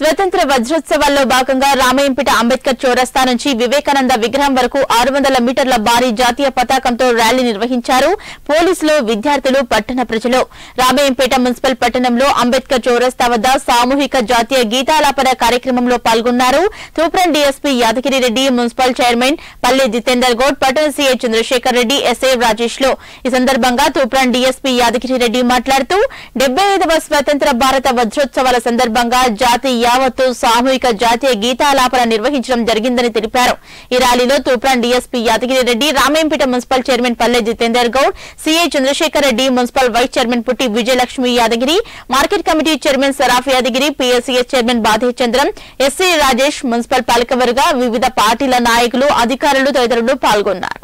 స్వతంత్ర వజ్రోత్సవాల్లో భాగంగా రామయ్యంపేట అంబేద్కర్ చౌరస్తా నుంచి వివేకానంద విగ్రహం వరకు ఆరు వందల మీటర్ల భారీ జాతీయ పతాకంతో ర్యాలీ నిర్వహించారు పోలీసులు విద్యార్థులు పట్టణ ప్రజలు రామయ్యంపేట మున్సిపల్ పట్టణంలో అంబేద్కర్ చౌరస్తా వద్ద సామూహిక జాతీయ గీతాలాపన కార్యక్రమంలో పాల్గొన్నారు Toopran DSP Yadagiri Reddy municipal chairman Palle Jitender Goud పట్టణ సీఐ చంద్రశేఖర్ రెడ్డి ఎస్ఐ రాజేష్ లో ఈ సందర్భంగా తూప్రం డీఎస్పీ యాదగిరి రెడ్డి మాట్లాడుతూ డెబ్బై ఐదవ స్వతంత్ర భారత వజ్రోత్సవాల సందర్భంగా జాతి యావత్తు సామూహిక జాతీయ గీతాలాపన నిర్వహించడం జరిగిందని తెలిపారు ఈ ర్యాలీలో Toopran DSP Yadagiri Reddy Ramayampet municipal chairman Palle Jitender Goud CI Chandrashekar Reddy municipal vice chairman Putti Vijayalakshmi Yadagiri market committee chairman Saraf Yadagiri PSCS chairman Badhe Chandram SC Rajesh municipal పాలకవర్గ వివిధ పార్టీల నాయకులు అధికారులు తదితరులు పాల్గొన్నారు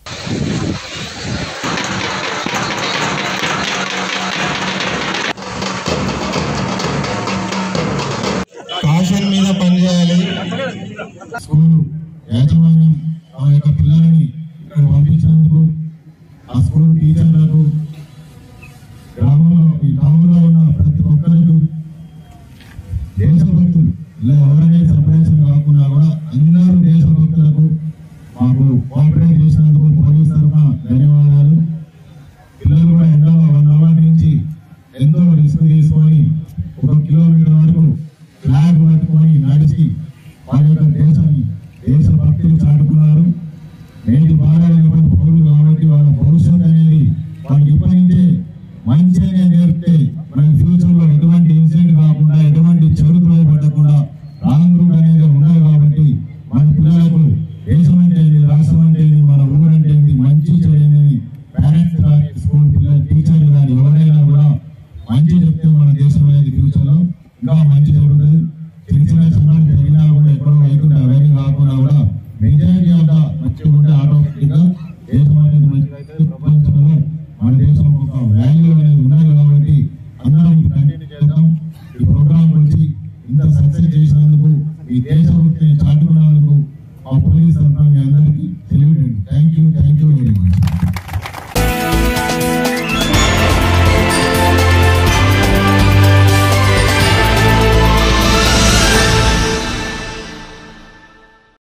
కాషన్ మీద పనిచేయాలి స్కూల్ యాజమాన్యం ఆ యొక్క పిల్లలని ఇక్కడ పంపించినందుకు ఆ స్కూల్ టీచర్లకు గ్రామంలో ఈ గ్రామంలో ఉన్న ప్రతి ఒక్కరికి దేశభక్తులు ఇలా ఎవరైనా సపరేషన్ కాకుండా కూడా అందరూ దేశభక్తులకు మాకు కోఆపరేట్ చేసినందుకు పోలీస్ తరఫున ధన్యవాదాలు పిల్లలు కూడా ఎండలో వన్ అవర్ నుంచి ఎంతో రిస్క్ తీసుకొని ఒక కిలోమీటర్ వరకు ఫ్లాగ్ పట్టుకొని నడిచి వాళ్ళ యొక్క దేశాన్ని దేశ భక్తులు చాటుకున్నారు నేటి బాగాలేనటువంటి పౌరులు కాబట్టి వాళ్ళ భవిష్యత్తు అనేది వాళ్ళకి ఇప్పటి నుంచే మంచిగా నేర్పితే మన ఫ్యూచర్ లో ఎటువంటి ఇన్సిడెంట్ కాకుండా ఎటువంటి చెడుతో పడకుండా రాంగ్ రూట్ అనేది ఉండదు కాబట్టి మన పిల్లలకు దేశం అంటే ఏంటి రాష్ట్రం అంటే ఏంటి మన ఊరు అంటే ఏంటి మంచి చెడు అనేది పేరెంట్స్ కానీ స్కూల్ పిల్లలు టీచర్లు కానీ ఎవరైనా కూడా మంచి చెప్తే మన దేశం అనేది ఫ్యూచర్ లో ఇంకా మంచి జరుగుతుంది చిన్న చిన్న చిన్న జరిగినా కూడా ఎక్కడో అవుతుంటే అవన్నీ కాకుండా కూడా మెజారిటీ అంతా మంచిగా ఉంటే ఆటోమేటిక్ గా దేశం అనేది మంచిగా అయితే ప్రపంచంలో మన దేశం ఒక వాల్యూ అనేది ఉన్నది కాబట్టి అందరం కంటిన్యూ చేద్దాం ఈ ప్రోగ్రామ్ గురించి ఇంత సక్సెస్ చేసినందుకు ఈ దేశభక్తిని చాటుకున్నందుకు